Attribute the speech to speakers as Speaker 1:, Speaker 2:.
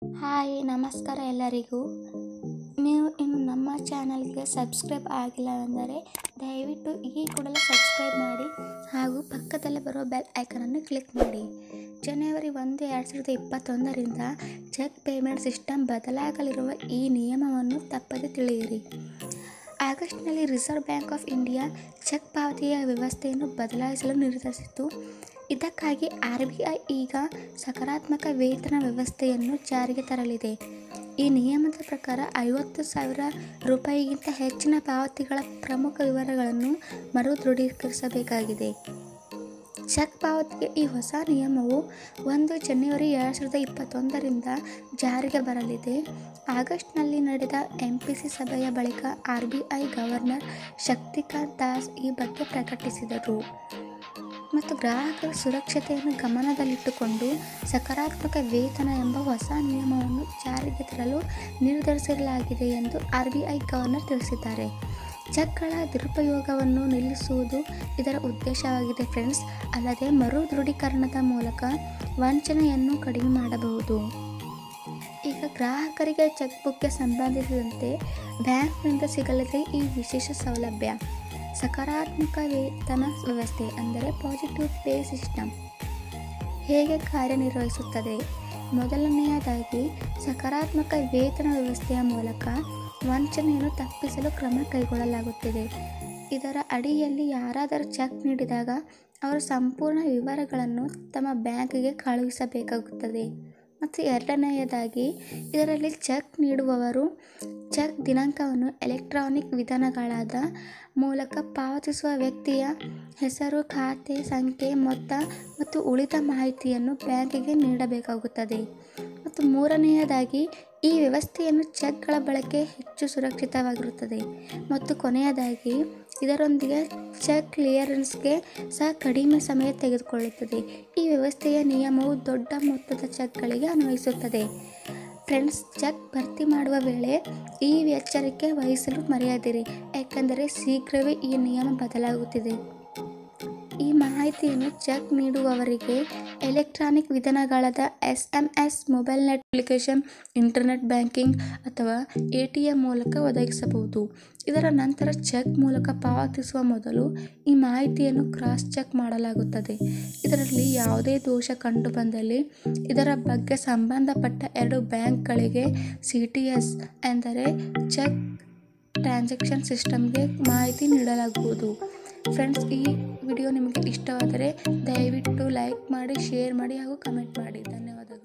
Speaker 1: hi ನಮಸ್ಕಾರ ಎಲ್ಲರಿಗೂ ನೀವು ಇನ್ನು ನಮ್ಮ ಚಾನಲ್ಗೆ ಸಬ್ಸ್ಕ್ರೈಬ್ ಆಗಿಲ್ಲವೆಂದರೆ ದಯವಿಟ್ಟು ಈ ಕೂಡಲೇ ಸಬ್ಸ್ಕ್ರೈಬ್ ಮಾಡಿ ಹಾಗೂ ಪಕ್ಕದಲ್ಲೇ ಬರುವ ಬೆಲ್ ಐಕನನ್ನು ಕ್ಲಿಕ್ ಮಾಡಿ ಜನವರಿ ಒಂದು ಎರಡು ಸಾವಿರದ ಇಪ್ಪತ್ತೊಂದರಿಂದ ಚೆಕ್ ಪೇಮೆಂಟ್ ಸಿಸ್ಟಮ್ ಬದಲಾಗಲಿರುವ ಈ ನಿಯಮವನ್ನು ತಪ್ಪದೆ ತಿಳಿಯಿರಿ ಆಗಸ್ಟ್ನಲ್ಲಿ Reserve Bank of India cheque ಪಾವತಿಯ ವ್ಯವಸ್ಥೆಯನ್ನು ಬದಲಾಯಿಸಲು ನಿರ್ಧರಿಸಿತು ಇದಕ್ಕಾಗಿ ಆರ್ ಬಿ ಐ ಈಗ ಸಕಾರಾತ್ಮಕ ವೇತನ ವ್ಯವಸ್ಥೆಯನ್ನು ಜಾರಿಗೆ ತರಲಿದೆ ಈ ನಿಯಮದ ಪ್ರಕಾರ ಐವತ್ತು ಸಾವಿರ ರೂಪಾಯಿಗಿಂತ ಹೆಚ್ಚಿನ ಪಾವತಿಗಳ ಪ್ರಮುಖ ವಿವರಗಳನ್ನು ಮರು ದೃಢೀಕರಿಸಬೇಕಾಗಿದೆ ಚೆಕ್ ಪಾವತಿಗೆ ಈ ಹೊಸ ನಿಯಮವು ಒಂದು ಜನವರಿ ಎರಡು ಸಾವಿರದ ಇಪ್ಪತ್ತೊಂದರಿಂದ ಜಾರಿಗೆ ಬರಲಿದೆ ಆಗಸ್ಟ್ನಲ್ಲಿ ನಡೆದ ಎಂ ಪಿ ಸಿ ಸಭೆಯ ಬಳಿಕ R B I governor Shaktikanta Das ಈ ಬಗ್ಗೆ ಪ್ರಕಟಿಸಿದರು ಮತ್ತು ಗ್ರಾಹಕರ ಸುರಕ್ಷತೆಯನ್ನು ಗಮನದಲ್ಲಿಟ್ಟುಕೊಂಡು ಸಕಾರಾತ್ಮಕ ವೇತನ ಎಂಬ ಹೊಸ ನಿಯಮವನ್ನು ಜಾರಿಗೆ ತರಲು ನಿರ್ಧರಿಸಲಾಗಿದೆ ಎಂದು ಆರ್ ಬಿ ಐ ಗವರ್ನರ್ ತಿಳಿಸಿದ್ದಾರೆ ಚೆಕ್ಗಳ ದುರುಪಯೋಗವನ್ನು ನಿಲ್ಲಿಸುವುದು ಇದರ ಉದ್ದೇಶವಾಗಿದೆ ಫ್ರೆಂಡ್ಸ್ ಅಲ್ಲದೆ ಮರು ದೃಢೀಕರಣದ ಮೂಲಕ ವಂಚನೆಯನ್ನು ಕಡಿಮೆ ಮಾಡಬಹುದು ಈಗ ಗ್ರಾಹಕರಿಗೆ ಚೆಕ್ ಬುಕ್ಗೆ ಸಂಬಂಧಿಸಿದಂತೆ ಬ್ಯಾಂಕ್ನಿಂದ ಸಿಗಲಿದೆ ಈ ವಿಶೇಷ ಸೌಲಭ್ಯ ಸಕಾರಾತ್ಮಕ ವೇತನ ವ್ಯವಸ್ಥೆ ಅಂದರೆ ಪಾಸಿಟಿವ್ ಪೇ ಸಿಸ್ಟಮ್ ಹೇಗೆ ಕಾರ್ಯನಿರ್ವಹಿಸುತ್ತದೆ ಮೊದಲನೆಯದಾಗಿ ಸಕಾರಾತ್ಮಕ ವೇತನ ವ್ಯವಸ್ಥೆಯ ಮೂಲಕ ವಂಚನೆಯನ್ನು ತಪ್ಪಿಸಲು ಕ್ರಮ ಕೈಗೊಳ್ಳಲಾಗುತ್ತಿದೆ ಇದರ ಅಡಿಯಲ್ಲಿ ಯಾರಾದರೂ ಚೆಕ್ ನೀಡಿದಾಗ ಅವರು ಸಂಪೂರ್ಣ ವಿವರಗಳನ್ನು ತಮ್ಮ ಬ್ಯಾಂಕಿಗೆ ಕಳುಹಿಸಬೇಕಾಗುತ್ತದೆ ಮತ್ತು ಎರಡನೆಯದಾಗಿ ಇದರಲ್ಲಿ ಚೆಕ್ ನೀಡುವವರು ಚೆಕ್ ದಿನಾಂಕವನ್ನು ಎಲೆಕ್ಟ್ರಾನಿಕ್ ವಿಧಾನಗಳಾದ ಮೂಲಕ ಪಾವತಿಸುವ ವ್ಯಕ್ತಿಯ ಹೆಸರು ಖಾತೆ ಸಂಖ್ಯೆ ಮೊತ್ತ ಮತ್ತು ಉಳಿದ ಮಾಹಿತಿಯನ್ನು ಬ್ಯಾಂಕಿಗೆ ನೀಡಬೇಕಾಗುತ್ತದೆ ಮತ್ತು ಮೂರನೆಯದಾಗಿ ಈ ವ್ಯವಸ್ಥೆಯನ್ನು ಚೆಕ್ಗಳ ಬಳಕೆ ಹೆಚ್ಚು ಸುರಕ್ಷಿತವಾಗಿರುತ್ತದೆ ಮತ್ತು ಕೊನೆಯದಾಗಿ ಇದರೊಂದಿಗೆ ಚೆಕ್ ಕ್ಲಿಯರೆನ್ಸ್ಗೆ ಸಹ ಕಡಿಮೆ ಸಮಯ ತೆಗೆದುಕೊಳ್ಳುತ್ತದೆ ಈ ವ್ಯವಸ್ಥೆಯ ನಿಯಮವು ದೊಡ್ಡ ಮೊತ್ತದ ಚೆಕ್ಗಳಿಗೆ ಅನ್ವಯಿಸುತ್ತದೆ ಫ್ರೆಂಡ್ಸ್ ಚೆಕ್ ಭರ್ತಿ ಮಾಡುವ ವೇಳೆ ಈ ಎಚ್ಚರಿಕೆ ವಹಿಸಲು ಮರೆಯದಿರಿ ಯಾಕೆಂದರೆ ಶೀಘ್ರವೇ ಈ ನಿಯಮ ಬದಲಾಗುತ್ತಿದೆ ಈ ಮಾಹಿತಿಯನ್ನು ಚೆಕ್ ನೀಡುವವರಿಗೆ ಎಲೆಕ್ಟ್ರಾನಿಕ್ ವಿಧಾನಗಳಾದ S M S mobile net application internet banking ಅಥವಾ ಎ ಟಿ ಎಂ ಮೂಲಕ ಒದಗಿಸಬಹುದು ಇದರ ನಂತರ ಚೆಕ್ ಮೂಲಕ ಪಾವತಿಸುವ ಮೊದಲು ಈ ಮಾಹಿತಿಯನ್ನು ಕ್ರಾಸ್ ಚೆಕ್ ಮಾಡಲಾಗುತ್ತದೆ ಇದರಲ್ಲಿ ಯಾವುದೇ ದೋಷ ಕಂಡುಬಂದಲ್ಲಿ ಇದರ ಬಗ್ಗೆ ಸಂಬಂಧಪಟ್ಟ ಎರಡು ಬ್ಯಾಂಕ್ಗಳಿಗೆ ಸಿ ಟಿ ಎಸ್ ಎಂದರೆ ಚೆಕ್ ಟ್ರಾನ್ಸಾಕ್ಷನ್ ಸಿಸ್ಟಮ್ಗೆ ಮಾಹಿತಿ ನೀಡಲಾಗುವುದು ಫ್ರೆಂಡ್ಸ್ ಈ ವಿಡಿಯೋ ನಿಮಗೆ ಇಷ್ಟವಾದರೆ ದಯವಿಟ್ಟು ಲೈಕ್ ಮಾಡಿ ಶೇರ್ ಮಾಡಿ ಹಾಗೂ ಕಮೆಂಟ್ ಮಾಡಿ ಧನ್ಯವಾದಗಳು